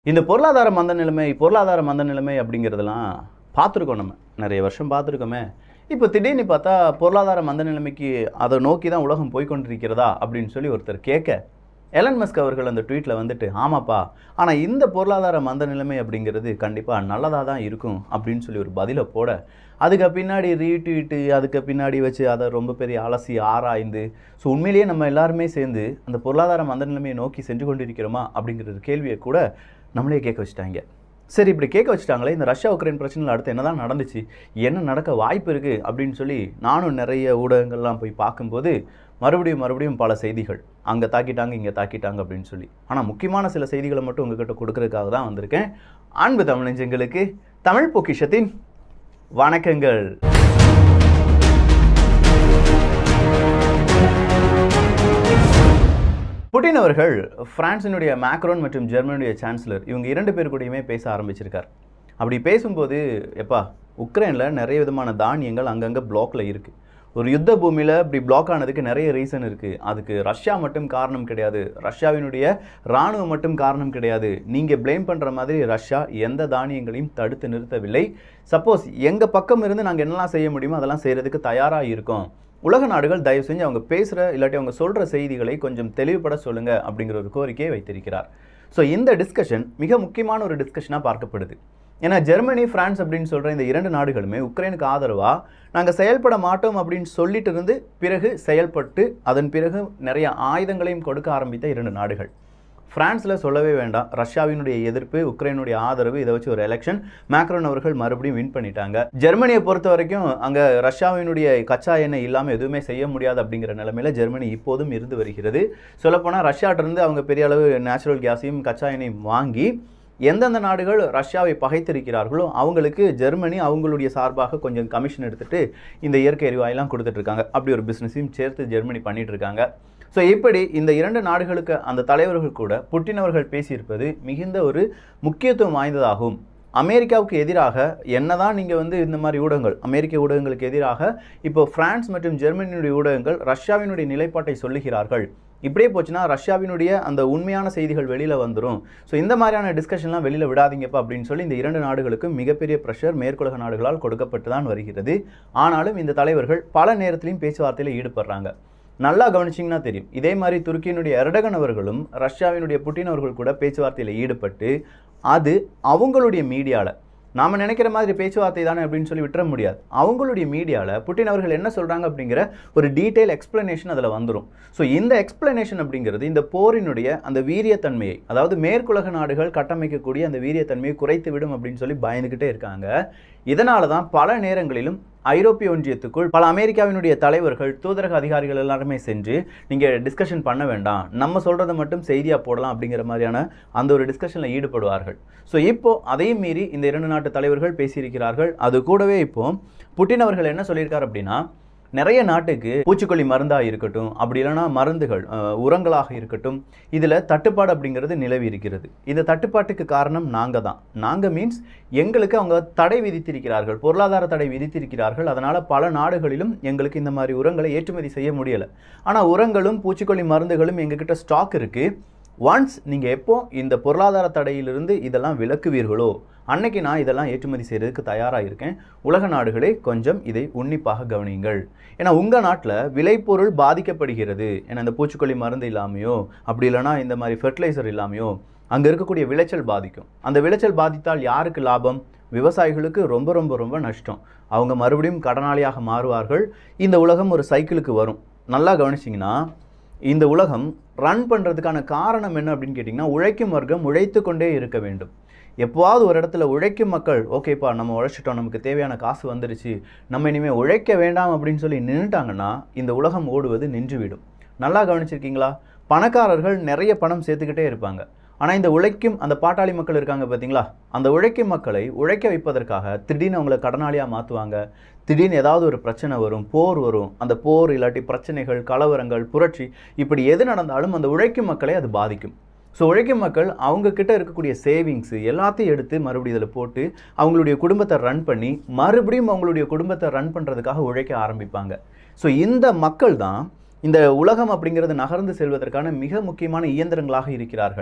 இந்த பொருளாதார மந்த நிலைமை பொருளாதார மந்த நிலைமை அப்படிங்கிறதெல்லாம் பார்த்துருக்கோம் நம்ம நிறைய வருஷம் பார்த்துருக்கோமே இப்போ திடீர்னு பார்த்தா பொருளாதார மந்த நிலைமைக்கு அதை நோக்கி தான் உலகம் போய்க்கொண்டிருக்கிறதா அப்படின்னு சொல்லி ஒருத்தர் கேட்க எலன் மஸ்க் அவர்கள் அந்த ட்வீட்டில் வந்துட்டு ஆமாப்பா ஆனால் இந்த பொருளாதார மந்த நிலைமை அப்படிங்கிறது கண்டிப்பாக நல்லதாக தான் இருக்கும் அப்படின்னு சொல்லி ஒரு பதிலை போட அதுக்கு பின்னாடி ரீட்வீட்டு அதுக்கு பின்னாடி வச்சு அதை ரொம்ப பெரிய அலசி ஆராய்ந்து ஸோ உண்மையிலேயே நம்ம எல்லாருமே சேர்ந்து அந்த பொருளாதார மந்த நிலைமையை நோக்கி சென்று கொண்டிருக்கிறோமா அப்படிங்கிற ஒரு கேள்வியை கூட நம்மளே கேட்க வச்சுட்டாங்க சரி இப்படி கேட்க வச்சுட்டாங்களே இந்த ரஷ்யா உக்ரைன் பிரச்சனையில் அடுத்து என்ன தான் நடந்துச்சு என்ன நடக்க வாய்ப்பு இருக்குது அப்படின்னு சொல்லி நானும் நிறைய ஊடகங்கள்லாம் போய் பார்க்கும்போது மறுபடியும் மறுபடியும் பல செய்திகள் அங்கே தாக்கிட்டாங்க இங்கே தாக்கிட்டாங்க அப்படின்னு சொல்லி ஆனால் முக்கியமான சில செய்திகளை மட்டும் உங்ககிட்ட கொடுக்கறதுக்காக தான் வந்திருக்கேன் அன்பு தமிழஞ்சங்களுக்கு தமிழ் பொக்கிஷத்தின் வணக்கங்கள் புட்டின் அவர்கள் பிரான்சினுடைய மேக்ரோன் மற்றும் ஜெர்மனியுடைய சான்சலர் இவங்க இரண்டு பேர் கூடயுமே பேச ஆரம்பிச்சிருக்கார் அப்படி பேசும்போது எப்பா உக்ரைனில் நிறைய விதமான தானியங்கள் அங்கங்கே பிளாக்ல இருக்குது ஒரு யுத்த பூமியில் இப்படி பிளாக் ஆனதுக்கு நிறைய ரீசன் இருக்குது அதுக்கு ரஷ்யா மட்டும் காரணம் கிடையாது ரஷ்யாவினுடைய இராணுவம் மட்டும் காரணம் கிடையாது நீங்கள் ப்ளேம் பண்ணுற மாதிரி ரஷ்யா எந்த தானியங்களையும் தடுத்து நிறுத்தவில்லை சப்போஸ் எங்கள் பக்கம் இருந்து நாங்கள் என்னெல்லாம் செய்ய முடியுமோ அதெல்லாம் செய்கிறதுக்கு தயாராக இருக்கோம் உலக நாடுகள் தயவு செஞ்சு அவங்க பேசுகிற இல்லாட்டி அவங்க சொல்கிற செய்திகளை கொஞ்சம் தெளிவுபட சொல்லுங்க அப்படிங்கிற ஒரு கோரிக்கையை வைத்திருக்கிறார் ஸோ இந்த டிஸ்கஷன் மிக முக்கியமான ஒரு டிஸ்கஷனாக பார்க்கப்படுது ஏன்னா ஜெர்மனி பிரான்ஸ் அப்படின்னு சொல்கிற இந்த இரண்டு நாடுகளுமே உக்ரைனுக்கு ஆதரவாக நாங்கள் செயல்பட மாட்டோம் அப்படின்னு சொல்லிட்டு இருந்து பிறகு செயல்பட்டு அதன் பிறகு நிறைய ஆயுதங்களையும் கொடுக்க ஆரம்பித்த இரண்டு நாடுகள் பிரான்ஸில் சொல்லவே வேண்டாம் ரஷ்யாவினுடைய எதிர்ப்பு உக்ரைனுடைய ஆதரவு இதை வச்சு ஒரு எலெக்ஷன் மேக்ரோன் அவர்கள் மறுபடியும் வின் பண்ணிட்டாங்க ஜெர்மனியை பொறுத்த வரைக்கும் அங்கே ரஷ்யாவினுடைய கச்சா எண்ணெய் இல்லாமல் எதுவுமே செய்ய முடியாது அப்படிங்கிற நிலைமையில ஜெர்மனி இப்போதும் இருந்து வருகிறது சொல்லப்போனால் ரஷ்யாட்டிருந்து அவங்க பெரிய அளவு நேச்சுரல் கேஸையும் கச்சா எண்ணெயும் வாங்கி எந்தெந்த நாடுகள் ரஷ்யாவை பகைத்திருக்கிறார்களோ அவங்களுக்கு ஜெர்மனி அவங்களுடைய சார்பாக கொஞ்சம் கமிஷன் எடுத்துட்டு இந்த இயற்கை எரிவாயெல்லாம் கொடுத்துட்டு இருக்காங்க அப்படி ஒரு பிஸ்னஸையும் சேர்த்து ஜெர்மனி பண்ணிட்டு இருக்காங்க ஸோ இப்படி இந்த இரண்டு நாடுகளுக்கு அந்த தலைவர்கள் கூட புட்டின் அவர்கள் பேசியிருப்பது மிகுந்த ஒரு முக்கியத்துவம் வாய்ந்ததாகும் அமெரிக்காவுக்கு எதிராக என்னதான் நீங்கள் வந்து இந்த மாதிரி ஊடகங்கள் அமெரிக்க ஊடகங்களுக்கு எதிராக இப்போ பிரான்ஸ் மற்றும் ஜெர்மனியுடைய ஊடகங்கள் ரஷ்யாவினுடைய நிலைப்பாட்டை சொல்லுகிறார்கள் இப்படியே போச்சுன்னா ரஷ்யாவினுடைய அந்த உண்மையான செய்திகள் வெளியில் வந்துடும் ஸோ இந்த மாதிரியான டிஸ்கஷன்லாம் வெளியில் விடாதீங்கப்பா அப்படின்னு சொல்லி இந்த இரண்டு நாடுகளுக்கும் மிகப்பெரிய ப்ரெஷர் மேற்குலக நாடுகளால் கொடுக்கப்பட்டு தான் வருகிறது ஆனாலும் இந்த தலைவர்கள் பல நேரத்திலையும் பேச்சுவார்த்தையில் ஈடுபடுறாங்க நல்லா கவனிச்சிங்கன்னா தெரியும் இதே மாதிரி துருக்கியினுடைய எர்டகன் அவர்களும் ரஷ்யாவினுடைய புட்டின் அவர்கள் கூட பேச்சுவார்த்தையில் ஈடுபட்டு அது அவங்களுடைய மீடியாவில் நாம் நினைக்கிற மாதிரி பேச்சுவார்த்தை தானே அப்படின்னு சொல்லி விட்டுற முடியாது அவங்களுடைய மீடியாவில் புட்டின் அவர்கள் என்ன சொல்கிறாங்க அப்படிங்கிற ஒரு டீட்டெயில் எக்ஸ்பிளனேஷன் அதில் வந்துடும் ஸோ இந்த எக்ஸ்பிளனேஷன் அப்படிங்கிறது இந்த போரினுடைய அந்த வீரியத்தன்மையை அதாவது மேற்குலக நாடுகள் கட்டமைக்கக்கூடிய அந்த வீரியத்தன்மையை குறைத்து விடும் அப்படின்னு சொல்லி பயந்துக்கிட்டே இருக்காங்க இதனால தான் பல நேரங்களிலும் ஐரோப்பிய ஒன்றியத்துக்குள் பல அமெரிக்காவினுடைய தலைவர்கள் தூதரக அதிகாரிகள் எல்லாருமே சென்று நீங்கள் டிஸ்கஷன் பண்ண வேண்டாம் நம்ம சொல்கிறத மட்டும் செய்தியாக போடலாம் அப்படிங்கிற மாதிரியான அந்த ஒரு டிஸ்கஷனில் ஈடுபடுவார்கள் ஸோ இப்போ அதையும் மீறி இந்த இரண்டு நாட்டு தலைவர்கள் பேசியிருக்கிறார்கள் அது கூடவே இப்போ புட்டின் அவர்கள் என்ன சொல்லியிருக்கார் அப்படின்னா நிறைய நாட்டுக்கு பூச்சிக்கொல்லி மருந்தாக இருக்கட்டும் அப்படி இல்லைன்னா மருந்துகள் அஹ், உரங்களாக இருக்கட்டும் இதில் தட்டுப்பாடு அப்படிங்கிறது நிலவி இருக்கிறது இந்த தட்டுப்பாட்டுக்கு காரணம் நாங்கள் தான் நாங்கள் மீன்ஸ் எங்களுக்கு அவங்க தடை விதித்திருக்கிறார்கள் பொருளாதார தடை விதித்திருக்கிறார்கள் அதனால் பல நாடுகளிலும் எங்களுக்கு இந்த மாதிரி உரங்களை ஏற்றுமதி செய்ய முடியலை ஆனால் உரங்களும் பூச்சிக்கொல்லி மருந்துகளும் எங்ககிட்ட ஸ்டாக் இருக்குது ஒன்ஸ் நீங்கள் எப்போ இந்த பொருளாதார தடையிலிருந்து இதெல்லாம் விலக்குவீர்களோ அன்னைக்கு நான் இதெல்லாம் ஏற்றுமதி செய்கிறதுக்கு தயாராக இருக்கேன் உலக நாடுகளே கொஞ்சம் இதை உன்னிப்பாக கவனியுங்கள் ஏன்னா உங்கள் நாட்டில் விளைபொருள் பாதிக்கப்படுகிறது ஏன்னா இந்த பூச்சிக்கொல்லி மருந்து இல்லாமையோ அப்படி இல்லைன்னா இந்த மாதிரி ஃபெர்டிலைசர் இல்லாமையோ அங்கே இருக்கக்கூடிய விளைச்சல் பாதிக்கும் அந்த விளைச்சல் பாதித்தால் யாருக்கு லாபம் விவசாயிகளுக்கு ரொம்ப ரொம்ப ரொம்ப நஷ்டம் அவங்க மறுபடியும் கடனாளியாக மாறுவார்கள் இந்த உலகம் ஒரு சைக்கிளுக்கு வரும் நல்லா கவனிச்சிங்கன்னா இந்த உலகம் ரன் பண்ணுறதுக்கான காரணம் என்ன அப்படின்னு கேட்டிங்கன்னா உழைக்கும் வர்க்கம் உழைத்து கொண்டே இருக்க வேண்டும் எப்போவாவது ஒரு இடத்துல உழைக்கும் மக்கள் ஓகேப்பா நம்ம உழைச்சிட்டோம் நமக்கு தேவையான காசு வந்துருச்சு நம்ம இனிமேல் உழைக்க வேண்டாம் அப்படின்னு சொல்லி நின்றுட்டாங்கன்னா இந்த உலகம் ஓடுவது நின்றுவிடும் நல்லா கவனிச்சிருக்கீங்களா பணக்காரர்கள் நிறைய பணம் சேர்த்துக்கிட்டே இருப்பாங்க ஆனால் இந்த உழைக்கும் அந்த பாட்டாளி மக்கள் இருக்காங்க பார்த்தீங்களா அந்த உழைக்கும் மக்களை உழைக்க வைப்பதற்காக திடீர்னு அவங்கள கடனாளியாக மாற்றுவாங்க திடீர்னு ஏதாவது ஒரு பிரச்சனை வரும் போர் வரும் அந்த போர் இல்லாட்டி பிரச்சனைகள் கலவரங்கள் புரட்சி இப்படி எது நடந்தாலும் அந்த உழைக்கும் மக்களை அது பாதிக்கும் ஸோ உழைக்கும் மக்கள் அவங்க கிட்ட இருக்கக்கூடிய சேவிங்ஸு எல்லாத்தையும் எடுத்து மறுபடியும் இதில் போட்டு அவங்களுடைய குடும்பத்தை ரன் பண்ணி மறுபடியும் அவங்களுடைய குடும்பத்தை ரன் பண்ணுறதுக்காக உழைக்க ஆரம்பிப்பாங்க ஸோ இந்த மக்கள் தான் இந்த உலகம் அப்படிங்கிறது நகர்ந்து செல்வதற்கான மிக முக்கியமான இயந்திரங்களாக இருக்கிறார்கள்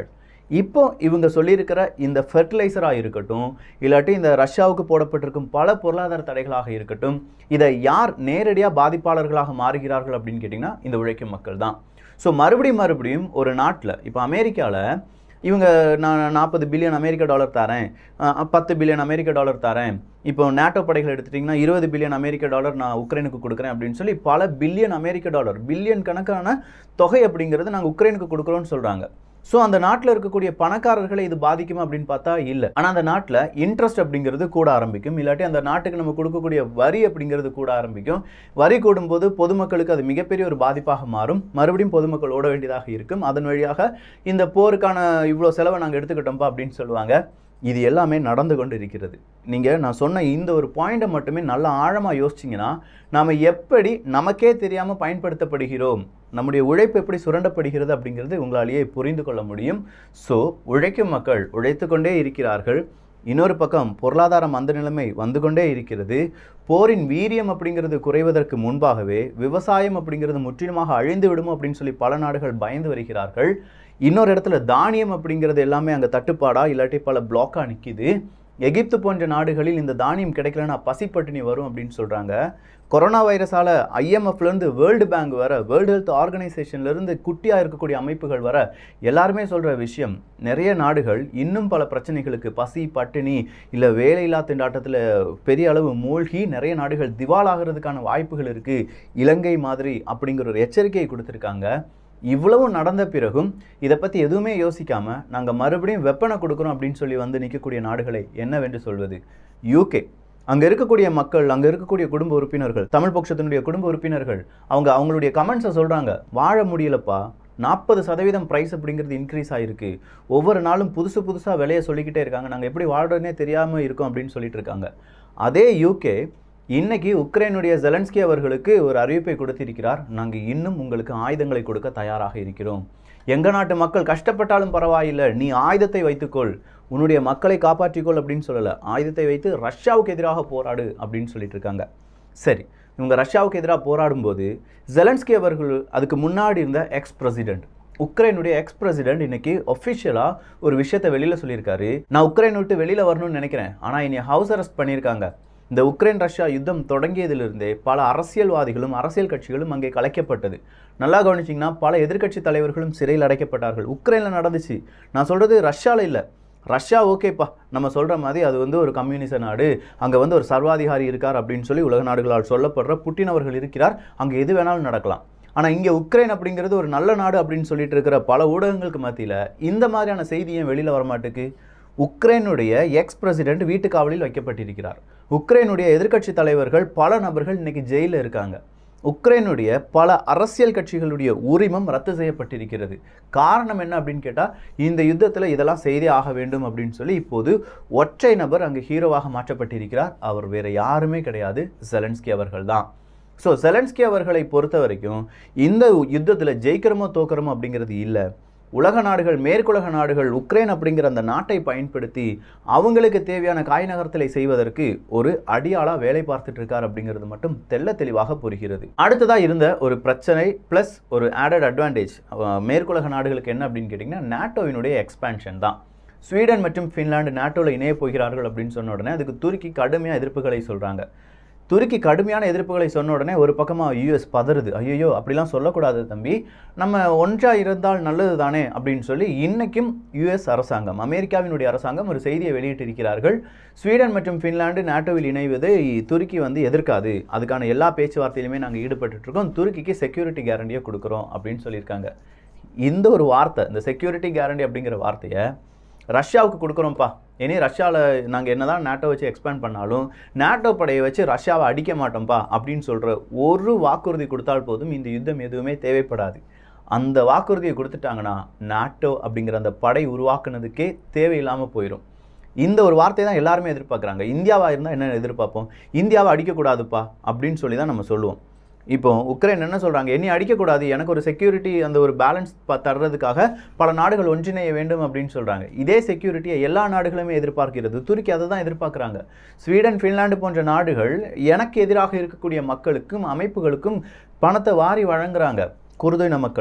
இப்போ இவங்க சொல்லியிருக்கிற இந்த ஃபெர்டிலைசராக இருக்கட்டும் இல்லாட்டி இந்த ரஷ்யாவுக்கு போடப்பட்டிருக்கும் பல பொருளாதார தடைகளாக இருக்கட்டும் இதை யார் நேரடியாக பாதிப்பாளர்களாக மாறுகிறார்கள் அப்படின்னு கேட்டிங்கன்னா இந்த உழைக்கும் மக்கள் தான் ஸோ மறுபடியும் மறுபடியும் ஒரு நாட்டில் இப்போ அமெரிக்காவில் இவங்க நான் நாற்பது பில்லியன் அமெரிக்க டாலர் தரேன் அஹ் பத்து பில்லியன் அமெரிக்க டாலர் தரேன் இப்போ நேட்டோ படைகள் எடுத்துட்டிங்கன்னா இருபது பில்லியன் அமெரிக்க டாலர் நான் உக்ரைனுக்கு கொடுக்குறேன் அப்படின்னு சொல்லி பல பில்லியன் அமெரிக்க டாலர் பில்லியன் கணக்கான தொகை அப்படிங்கிறது நாங்கள் உக்ரைனுக்கு கொடுக்குறோன்னு சொல்கிறாங்க ஸோ அந்த நாட்டில் இருக்கக்கூடிய பணக்காரர்களை இது பாதிக்குமா அப்படின்னு பார்த்தா இல்லை ஆனால் அந்த நாட்டில் இன்ட்ரெஸ்ட் அப்படிங்கிறது கூட ஆரம்பிக்கும் இல்லாட்டி அந்த நாட்டுக்கு நம்ம கொடுக்கக்கூடிய வரி அப்படிங்கிறது கூட ஆரம்பிக்கும் வரி கூடும்போது பொதுமக்களுக்கு அது மிகப்பெரிய ஒரு பாதிப்பாக மாறும் மறுபடியும் பொதுமக்கள் ஓட வேண்டியதாக இருக்கும் அதன் வழியாக இந்த போருக்கான இவ்வளோ செலவை நாங்கள் எடுத்துக்கிட்டோம்ப்பா அப்படின்னு சொல்லுவாங்க இது எல்லாமே நடந்து கொண்டு இருக்கிறது நீங்கள் நான் சொன்ன இந்த ஒரு பாயிண்ட்டை மட்டுமே நல்லா ஆழமாக யோசிச்சிங்கன்னா நாம் எப்படி நமக்கே தெரியாமல் பயன்படுத்தப்படுகிறோம் நம்முடைய உழைப்பு எப்படி சுரண்டப்படுகிறது அப்படிங்கிறது உங்களாலேயே புரிந்து கொள்ள முடியும் ஸோ உழைக்கும் மக்கள் உழைத்து கொண்டே இருக்கிறார்கள் இன்னொரு பக்கம் பொருளாதார மந்த நிலைமை வந்து கொண்டே இருக்கிறது போரின் வீரியம் அப்படிங்கிறது குறைவதற்கு முன்பாகவே விவசாயம் அப்படிங்கிறது முற்றிலுமாக அழிந்து விடுமோ அப்படின்னு சொல்லி பல நாடுகள் பயந்து வருகிறார்கள் இன்னொரு இடத்துல தானியம் அப்படிங்கிறது எல்லாமே அங்கே தட்டுப்பாடா இல்லாட்டி பல பிளாக்காக நிற்கிது எகிப்து போன்ற நாடுகளில் இந்த தானியம் கிடைக்கலன்னா பசிப்பட்டினி வரும் அப்படின்னு சொல்கிறாங்க கொரோனா வைரஸால் ஐஎம்எஃப்லேருந்து வேர்ல்டு பேங்க் வர வேர்ல்டு ஹெல்த் ஆர்கனைசேஷன்லேருந்து குட்டியாக இருக்கக்கூடிய அமைப்புகள் வர எல்லாருமே சொல்கிற விஷயம் நிறைய நாடுகள் இன்னும் பல பிரச்சனைகளுக்கு பசி பட்டினி இல்லை வேலையில்லா திண்டாட்டத்தில் பெரிய அளவு மூழ்கி நிறைய நாடுகள் திவாலாகிறதுக்கான வாய்ப்புகள் இருக்குது இலங்கை மாதிரி அப்படிங்கிற ஒரு எச்சரிக்கையை கொடுத்துருக்காங்க இவ்வளவு நடந்த பிறகும் இதை பற்றி எதுவுமே யோசிக்காமல் நாங்கள் மறுபடியும் வெப்பனை கொடுக்குறோம் அப்படின்னு சொல்லி வந்து நிற்கக்கூடிய நாடுகளை என்னவென்று சொல்வது யூகே அங்கே இருக்கக்கூடிய மக்கள் அங்கே இருக்கக்கூடிய குடும்ப உறுப்பினர்கள் தமிழ் பட்சத்தினுடைய குடும்ப உறுப்பினர்கள் அவங்க அவங்களுடைய கமெண்ட்ஸை சொல்கிறாங்க வாழ முடியலப்பா நாற்பது சதவீதம் ப்ரைஸ் அப்படிங்கிறது இன்க்ரீஸ் ஆகிருக்கு ஒவ்வொரு நாளும் புதுசு புதுசாக விலையை சொல்லிக்கிட்டே இருக்காங்க நாங்கள் எப்படி வாழ்றதுனே தெரியாமல் இருக்கோம் அப்படின்னு சொல்லிட்டு இருக்காங்க அதே யூகே இன்னைக்கு உக்ரைனுடைய ஜெலன்ஸ்கி அவர்களுக்கு ஒரு அறிவிப்பை கொடுத்திருக்கிறார் நாங்கள் இன்னும் உங்களுக்கு ஆயுதங்களை கொடுக்க தயாராக இருக்கிறோம் எங்கள் நாட்டு மக்கள் கஷ்டப்பட்டாலும் பரவாயில்லை நீ ஆயுதத்தை வைத்துக்கொள் உன்னுடைய மக்களை காப்பாற்றிக்கொள் அப்படின்னு சொல்லலை ஆயுதத்தை வைத்து ரஷ்யாவுக்கு எதிராக போராடு அப்படின்னு சொல்லிட்டு இருக்காங்க சரி இவங்க ரஷ்யாவுக்கு எதிராக போராடும்போது ஜெலன்ஸ்கி அவர்கள் அதுக்கு முன்னாடி இருந்த எக்ஸ் பிரசிடென்ட் உக்ரைனுடைய எக்ஸ் பிரசிடென்ட் இன்னைக்கு ஒஃபிஷியலாக ஒரு விஷயத்தை வெளியில் சொல்லியிருக்காரு நான் உக்ரைன் விட்டு வெளியில் வரணும்னு நினைக்கிறேன் ஆனால் என்னை ஹவுஸ் அரெஸ்ட் பண்ணியிருக்காங்க இந்த உக்ரைன் ரஷ்யா யுத்தம் தொடங்கியதிலிருந்தே பல அரசியல்வாதிகளும் அரசியல் கட்சிகளும் அங்கே கலைக்கப்பட்டது நல்லா கவனிச்சிங்கன்னா பல எதிர்க்கட்சி தலைவர்களும் சிறையில் அடைக்கப்பட்டார்கள் உக்ரைனில் நடந்துச்சு நான் சொல்கிறது ரஷ்யாவில் இல்லை ரஷ்யா ஓகேப்பா நம்ம சொல்கிற மாதிரி அது வந்து ஒரு கம்யூனிச நாடு அங்கே வந்து ஒரு சர்வாதிகாரி இருக்கார் அப்படின்னு சொல்லி உலக நாடுகளால் சொல்லப்படுற புட்டின் அவர்கள் இருக்கிறார் அங்கே எது வேணாலும் நடக்கலாம் ஆனால் இங்கே உக்ரைன் அப்படிங்கிறது ஒரு நல்ல நாடு அப்படின்னு சொல்லிட்டு இருக்கிற பல ஊடகங்களுக்கு மத்தியில் இந்த மாதிரியான செய்தி ஏன் வெளியில் வரமாட்டுக்கு உக்ரைனுடைய எக்ஸ் பிரசிடென்ட் வீட்டு காவலில் வைக்கப்பட்டிருக்கிறார் உக்ரைனுடைய எதிர்க்கட்சி தலைவர்கள் பல நபர்கள் இன்னைக்கு ஜெயிலில் இருக்காங்க உக்ரைனுடைய பல அரசியல் கட்சிகளுடைய உரிமம் ரத்து செய்யப்பட்டிருக்கிறது காரணம் என்ன அப்படின்னு கேட்டால் இந்த யுத்தத்தில் இதெல்லாம் செய்தே ஆக வேண்டும் அப்படின்னு சொல்லி இப்போது ஒற்றை நபர் அங்கு ஹீரோவாக மாற்றப்பட்டிருக்கிறார் அவர் வேற யாருமே கிடையாது ஜெலன்ஸ்கி அவர்கள் தான் ஸோ செலன்ஸ்கி அவர்களை பொறுத்த வரைக்கும் இந்த யுத்தத்தில் ஜெயிக்கிறோமோ தோக்கிறோமோ அப்படிங்கிறது இல்லை உலக நாடுகள் மேற்குலக நாடுகள் உக்ரைன் அப்படிங்கிற அந்த நாட்டை பயன்படுத்தி அவங்களுக்கு தேவையான காய் நகர்த்தலை செய்வதற்கு ஒரு அடியாளா வேலை பார்த்துட்டு இருக்கார் அப்படிங்கிறது மட்டும் தெள்ள தெளிவாக புரிகிறது அடுத்ததாக இருந்த ஒரு பிரச்சனை ப்ளஸ் ஒரு ஆடட் அட்வான்டேஜ் மேற்குலக நாடுகளுக்கு என்ன அப்படின்னு கேட்டிங்கன்னா நாட்டோவினுடைய எக்ஸ்பான்ஷன் தான் ஸ்வீடன் மற்றும் ஃபின்லாந்து நாட்டோவில் இணைய போகிறார்கள் அப்படின்னு சொன்ன உடனே அதுக்கு துருக்கி கடுமையாக எதிர்ப்புகளை சொல்கிறாங்க துருக்கி கடுமையான எதிர்ப்புகளை சொன்ன உடனே ஒரு பக்கமாக யூஎஸ் பதறுது ஐயோ அப்படிலாம் சொல்லக்கூடாது தம்பி நம்ம ஒன்றா இருந்தால் நல்லது தானே அப்படின்னு சொல்லி இன்னைக்கும் யூஎஸ் அரசாங்கம் அமெரிக்காவினுடைய அரசாங்கம் ஒரு செய்தியை வெளியிட்டிருக்கிறார்கள் ஸ்வீடன் மற்றும் ஃபின்லாந்து நாட்டோவில் இணைவதை துருக்கி வந்து எதிர்க்காது அதுக்கான எல்லா பேச்சுவார்த்தையிலுமே நாங்கள் ஈடுபட்டுருக்கோம் துருக்கிக்கு செக்யூரிட்டி கேரண்டியை கொடுக்குறோம் அப்படின்னு சொல்லியிருக்காங்க இந்த ஒரு வார்த்தை இந்த செக்யூரிட்டி கேரண்டி அப்படிங்கிற வார்த்தையை ரஷ்யாவுக்கு கொடுக்குறோம்ப்பா இனி ரஷ்யாவில் நாங்கள் என்ன தான் நேட்டோ வச்சு எக்ஸ்பேண்ட் பண்ணாலும் நேட்டோ படையை வச்சு ரஷ்யாவை அடிக்க மாட்டோம்ப்பா அப்படின்னு சொல்கிற ஒரு வாக்குறுதி கொடுத்தால் போதும் இந்த யுத்தம் எதுவுமே தேவைப்படாது அந்த வாக்குறுதியை கொடுத்துட்டாங்கன்னா நாட்டோ அப்படிங்கிற அந்த படை உருவாக்குனதுக்கே தேவையில்லாமல் போயிடும் இந்த ஒரு வார்த்தை தான் எல்லாருமே எதிர்பார்க்குறாங்க இந்தியாவாக இருந்தால் என்ன எதிர்பார்ப்போம் இந்தியாவை அடிக்கக்கூடாதுப்பா அப்படின்னு சொல்லி தான் நம்ம சொல்லுவோம் இப்போ உக்ரைன் என்ன சொல்கிறாங்க என்னை அடிக்கக்கூடாது எனக்கு ஒரு செக்யூரிட்டி அந்த ஒரு பேலன்ஸ் தர்றதுக்காக பல நாடுகள் ஒன்றிணைய வேண்டும் அப்படின்னு சொல்கிறாங்க இதே செக்யூரிட்டியை எல்லா நாடுகளுமே எதிர்பார்க்கிறது துருக்கி அதை தான் எதிர்பார்க்குறாங்க ஸ்வீடன் ஃபின்லாந்து போன்ற நாடுகள் எனக்கு எதிராக இருக்கக்கூடிய மக்களுக்கும் அமைப்புகளுக்கும் பணத்தை வாரி வழங்குறாங்க குருதின மக்கள்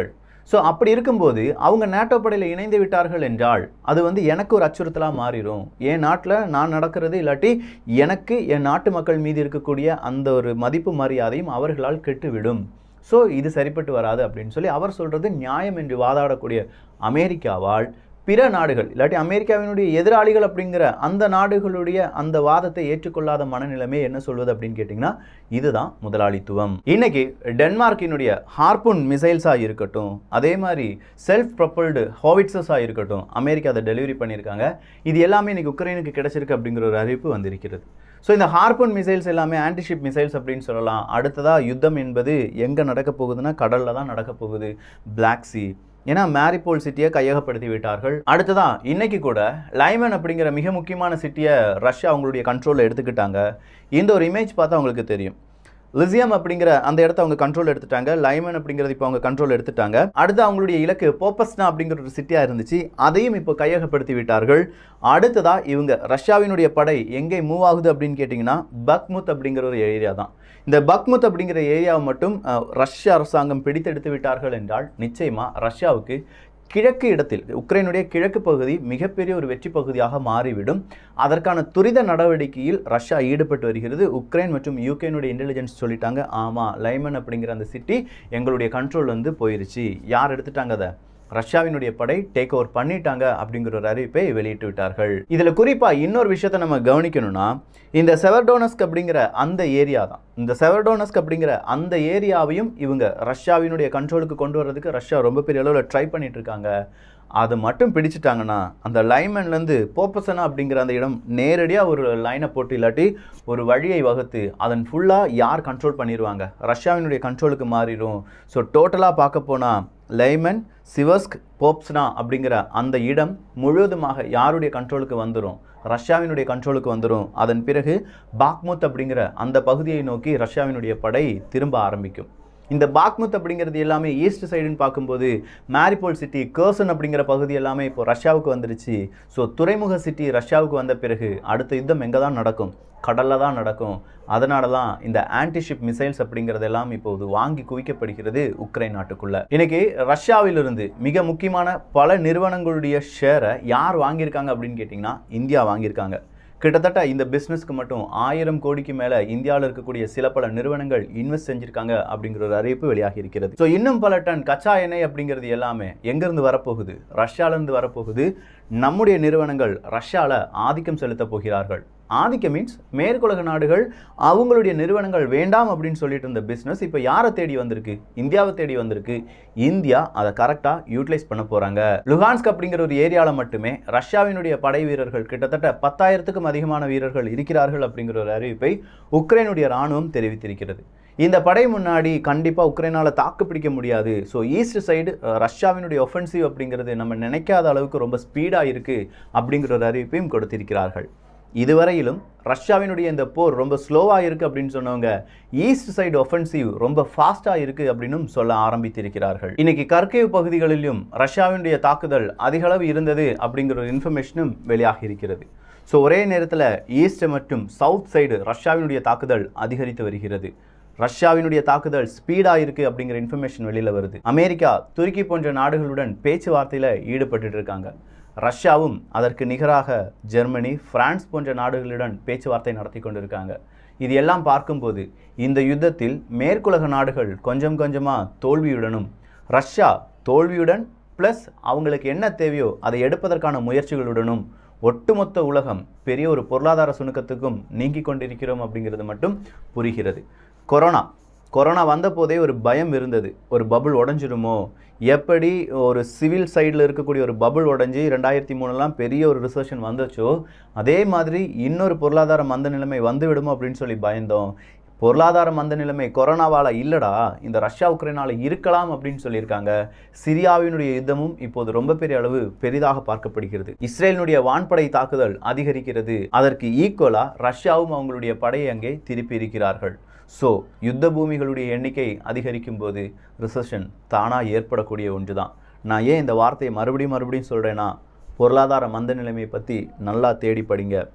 ஸோ அப்படி இருக்கும்போது அவங்க நேட்டோ படையில் இணைந்து விட்டார்கள் என்றால் அது வந்து எனக்கு ஒரு அச்சுறுத்தலாக மாறிடும் என் நாட்டில் நான் நடக்கிறது இல்லாட்டி எனக்கு என் நாட்டு மக்கள் மீது இருக்கக்கூடிய அந்த ஒரு மதிப்பு மரியாதையும் அவர்களால் கெட்டுவிடும் ஸோ இது சரிப்பட்டு வராது அப்படின்னு சொல்லி அவர் சொல்கிறது நியாயம் என்று வாதாடக்கூடிய அமெரிக்காவால் பிற நாடுகள் இல்லாட்டி அமெரிக்காவினுடைய எதிராளிகள் அப்படிங்கிற அந்த நாடுகளுடைய அந்த வாதத்தை ஏற்றுக்கொள்ளாத மனநிலைமை என்ன சொல்வது அப்படின்னு கேட்டிங்கன்னா இதுதான் முதலாளித்துவம் இன்னைக்கு டென்மார்க்கினுடைய ஹார்பூன் மிசைல்ஸாக இருக்கட்டும் அதே மாதிரி செல்ஃப் ப்ரொப்பல்டு ஹாவிட்ஸஸாக இருக்கட்டும் அமெரிக்கா அதை டெலிவரி பண்ணியிருக்காங்க இது எல்லாமே இன்னைக்கு உக்ரைனுக்கு கிடைச்சிருக்கு அப்படிங்கிற ஒரு அறிவிப்பு வந்திருக்கிறது ஸோ இந்த ஹார்பூன் மிசைல்ஸ் எல்லாமே ஆன்டிஷிப் மிசைல்ஸ் அப்படின்னு சொல்லலாம் அடுத்ததாக யுத்தம் என்பது எங்கே நடக்க போகுதுன்னா கடலில் தான் நடக்க போகுது பிளாக் சி ஏன்னா மேரிபோல் சிட்டியை கையகப்படுத்தி விட்டார்கள் அடுத்ததா இன்னைக்கு கூட லைமன் அப்படிங்கிற மிக முக்கியமான சிட்டியை ரஷ்யா அவங்களுடைய கண்ட்ரோலில் எடுத்துக்கிட்டாங்க இந்த ஒரு இமேஜ் பார்த்தா அவங்களுக்கு தெரியும் லிசியம் அப்படிங்கிற அந்த இடத்த அவங்க கண்ட்ரோல் எடுத்துட்டாங்க லைமன் அப்படிங்கிறது இப்போ அவங்க கண்ட்ரோல் எடுத்துட்டாங்க அடுத்து அவங்களுடைய இலக்கு போப்பஸ்னா அப்படிங்கிற ஒரு சிட்டியாக இருந்துச்சு அதையும் இப்போ கையகப்படுத்தி விட்டார்கள் அடுத்ததா இவங்க ரஷ்யாவினுடைய படை எங்கே மூவ் ஆகுது அப்படின்னு கேட்டிங்கன்னா பக்முத் அப்படிங்கிற ஒரு ஏரியா தான் இந்த பக்முத் அப்படிங்கிற ஏரியாவை மட்டும் அஹ், ரஷ்ய அரசாங்கம் பிடித்தெடுத்து விட்டார்கள் என்றால் நிச்சயமாக ரஷ்யாவுக்கு கிழக்கு இடத்தில் உக்ரைனுடைய கிழக்கு பகுதி மிகப்பெரிய ஒரு வெற்றி பகுதியாக மாறிவிடும் அதற்கான துரித நடவடிக்கையில் ரஷ்யா ஈடுபட்டு வருகிறது உக்ரைன் மற்றும் யூக்ரைனுடைய இன்டெலிஜென்ஸ் சொல்லிட்டாங்க ஆமாம் லைமன் அப்படிங்கிற அந்த சிட்டி எங்களுடைய கண்ட்ரோல் வந்து போயிருச்சு யார் எடுத்துட்டாங்க அதை ரஷ்யாவினுடைய படை டேக் ஓவர் பண்ணிட்டாங்க அப்படிங்கிற ஒரு அறிவிப்பை வெளியிட்டு விட்டார்கள் இதில் குறிப்பாக இன்னொரு விஷயத்தை நம்ம கவனிக்கணும்னா இந்த செவர்டோனஸ்க் அப்படிங்கிற அந்த ஏரியா தான் இந்த செவர்டோனஸ்க் அப்படிங்கிற அந்த ஏரியாவையும் இவங்க ரஷ்யாவினுடைய கண்ட்ரோலுக்கு கொண்டு வர்றதுக்கு ரஷ்யா ரொம்ப பெரிய அளவில் ட்ரை பண்ணிட்டு இருக்காங்க அது மட்டும் பிடிச்சிட்டாங்கன்னா அந்த லைன்மேன்லேருந்து போப்பசனா அப்படிங்கிற அந்த இடம் நேரடியாக ஒரு லைனை போட்டு இல்லாட்டி ஒரு வழியை வகுத்து அதன் ஃபுல்லாக யார் கண்ட்ரோல் பண்ணிடுவாங்க ரஷ்யாவினுடைய கண்ட்ரோலுக்கு மாறிடும் ஸோ டோட்டலாக பார்க்க போனால் லைமன் சிவஸ்க் போப்ஸ்னா அப்படிங்கிற அந்த இடம் முழுவதுமாக யாருடைய கண்ட்ரோலுக்கு வந்துடும் ரஷ்யாவினுடைய கண்ட்ரோலுக்கு வந்துடும் அதன் பிறகு பாக்முத் அப்படிங்கிற அந்த பகுதியை நோக்கி ரஷ்யாவினுடைய படை திரும்ப ஆரம்பிக்கும் இந்த பாக்முத் அப்படிங்கிறது எல்லாமே ஈஸ்ட் சைடுன்னு பார்க்கும்போது மேரிபோல் சிட்டி கர்சன் அப்படிங்கிற பகுதி எல்லாமே இப்போ ரஷ்யாவுக்கு வந்துருச்சு ஸோ துறைமுக சிட்டி ரஷ்யாவுக்கு வந்த பிறகு அடுத்த யுத்தம் எங்கே தான் நடக்கும் கடலில் தான் நடக்கும் அதனால தான் இந்த ஆன்டிஷிப் மிசைல்ஸ் அப்படிங்கிறதெல்லாம் இப்போது வாங்கி குவிக்கப்படுகிறது உக்ரைன் நாட்டுக்குள்ள இன்னைக்கு ரஷ்யாவிலிருந்து மிக முக்கியமான பல நிறுவனங்களுடைய ஷேரை யார் வாங்கியிருக்காங்க அப்படின்னு கேட்டிங்கன்னா இந்தியா வாங்கியிருக்காங்க கிட்டத்தட்ட இந்த பிஸ்னஸ்க்கு மட்டும் ஆயிரம் கோடிக்கு மேலே இந்தியாவில் இருக்கக்கூடிய சில பல நிறுவனங்கள் இன்வெஸ்ட் செஞ்சிருக்காங்க அப்படிங்கிற ஒரு அறிவிப்பு வெளியாகி இருக்கிறது ஸோ இன்னும் பல டன் கச்சா எண்ணெய் அப்படிங்கிறது எல்லாமே எங்கேருந்து வரப்போகுது ரஷ்யாவிலேருந்து வரப்போகுது நம்முடைய நிறுவனங்கள் ரஷ்யாவில் ஆதிக்கம் செலுத்தப் போகிறார்கள் ஆதிக்கம் மீன்ஸ் மேற்குலக நாடுகள் அவங்களுடைய நிறுவனங்கள் வேண்டாம் அப்படின்னு சொல்லிட்டு இருந்த பிஸ்னஸ் இப்போ யாரை தேடி வந்திருக்கு இந்தியாவை தேடி வந்திருக்கு இந்தியா அதை கரெக்டாக யூட்டிலைஸ் பண்ண போகிறாங்க லுகான்ஸ்க் அப்படிங்கிற ஒரு ஏரியாவில் மட்டுமே ரஷ்யாவினுடைய படை வீரர்கள் கிட்டத்தட்ட பத்தாயிரத்துக்கும் அதிகமான வீரர்கள் இருக்கிறார்கள் அப்படிங்கிற ஒரு அறிவிப்பை உக்ரைனுடைய இராணுவம் தெரிவித்திருக்கிறது இந்த படை முன்னாடி கண்டிப்பாக உக்ரைனால் தாக்கு பிடிக்க முடியாது ஸோ ஈஸ்ட் சைடு ரஷ்யாவினுடைய ஒஃபென்சிவ் அப்படிங்கிறது நம்ம நினைக்காத அளவுக்கு ரொம்ப ஸ்பீடாக இருக்குது அப்படிங்கிற ஒரு அறிவிப்பையும் கொடுத்திருக்கிறார்கள் இதுவரையிலும் ரஷ்யாவினுடைய இந்த போர் ரொம்ப ஸ்லோவாக இருக்குது அப்படின்னு சொன்னவங்க ஈஸ்ட் சைடு ஒஃபென்சிவ் ரொம்ப ஃபாஸ்ட்டாக இருக்குது அப்படின்னும் சொல்ல ஆரம்பித்திருக்கிறார்கள் இன்னைக்கு கர்கேவ் பகுதிகளிலும் ரஷ்யாவினுடைய தாக்குதல் அதிக அளவு இருந்தது அப்படிங்கிற ஒரு இன்ஃபர்மேஷனும் வெளியாகி இருக்கிறது ஸோ ஒரே நேரத்தில் ஈஸ்ட் மற்றும் சவுத் சைடு ரஷ்யாவினுடைய தாக்குதல் அதிகரித்து வருகிறது ரஷ்யாவினுடைய தாக்குதல் ஸ்பீடாக இருக்குது அப்படிங்கிற இன்ஃபர்மேஷன் வெளியில் வருது அமெரிக்கா துருக்கி போன்ற நாடுகளுடன் பேச்சுவார்த்தையில் ஈடுபட்டுட்டு இருக்காங்க ரஷ்யாவும் அதற்கு நிகராக ஜெர்மனி பிரான்ஸ் போன்ற நாடுகளுடன் பேச்சுவார்த்தை நடத்தி கொண்டிருக்காங்க இது எல்லாம் பார்க்கும்போது இந்த யுத்தத்தில் மேற்குலக நாடுகள் கொஞ்சம் கொஞ்சமாக தோல்வியுடனும் ரஷ்யா தோல்வியுடன் ப்ளஸ் அவங்களுக்கு என்ன தேவையோ அதை எடுப்பதற்கான முயற்சிகளுடனும் ஒட்டுமொத்த உலகம் பெரிய ஒரு பொருளாதார சுணுக்கத்துக்கும் நீங்கி கொண்டிருக்கிறோம் அப்படிங்கிறது மட்டும் புரிகிறது கொரோனா கொரோனா வந்த போதே ஒரு பயம் இருந்தது ஒரு பபுள் உடஞ்சிடுமோ எப்படி ஒரு சிவில் சைடில் இருக்கக்கூடிய ஒரு பபுள் உடஞ்சி ரெண்டாயிரத்தி மூணுலாம் பெரிய ஒரு ரிசர்ஷன் வந்துச்சோ அதே மாதிரி இன்னொரு பொருளாதார மந்த நிலைமை வந்து விடுமோ அப்படின்னு சொல்லி பயந்தோம் பொருளாதார மந்த நிலைமை கொரோனாவால் இல்லடா இந்த ரஷ்யா உக்ரைனால் இருக்கலாம் அப்படின்னு சொல்லியிருக்காங்க சிரியாவினுடைய யுத்தமும் இப்போது ரொம்ப பெரிய அளவு பெரிதாக பார்க்கப்படுகிறது இஸ்ரேலினுடைய வான்படை தாக்குதல் அதிகரிக்கிறது அதற்கு ஈக்குவலாக ரஷ்யாவும் அவங்களுடைய படையை அங்கே திருப்பி இருக்கிறார்கள் ஸோ யுத்த பூமிகளுடைய எண்ணிக்கை அதிகரிக்கும் போது ரிசெஷன் தானாக ஏற்படக்கூடிய ஒன்று தான் நான் ஏன் இந்த வார்த்தையை மறுபடியும் மறுபடியும் சொல்கிறேன்னா பொருளாதார மந்த நிலைமையை பற்றி நல்லா தேடி படிங்க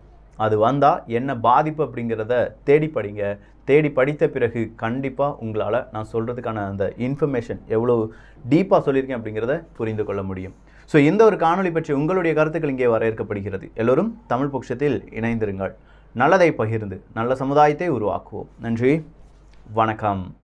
அது வந்தால் என்ன பாதிப்பு அப்படிங்கிறத தேடி படிங்க தேடி படித்த பிறகு கண்டிப்பாக உங்களால் நான் சொல்கிறதுக்கான அந்த இன்ஃபர்மேஷன் எவ்வளோ டீப்பாக சொல்லியிருக்கேன் அப்படிங்கிறத புரிந்து கொள்ள முடியும் ஸோ இந்த ஒரு காணொளி பற்றி உங்களுடைய கருத்துக்கள் இங்கே வரவேற்கப்படுகிறது எல்லோரும் தமிழ் பட்சத்தில் இணைந்திருங்கள் நல்லதை பகிர்ந்து நல்ல சமுதாயத்தை உருவாக்குவோம் நன்றி வணக்கம்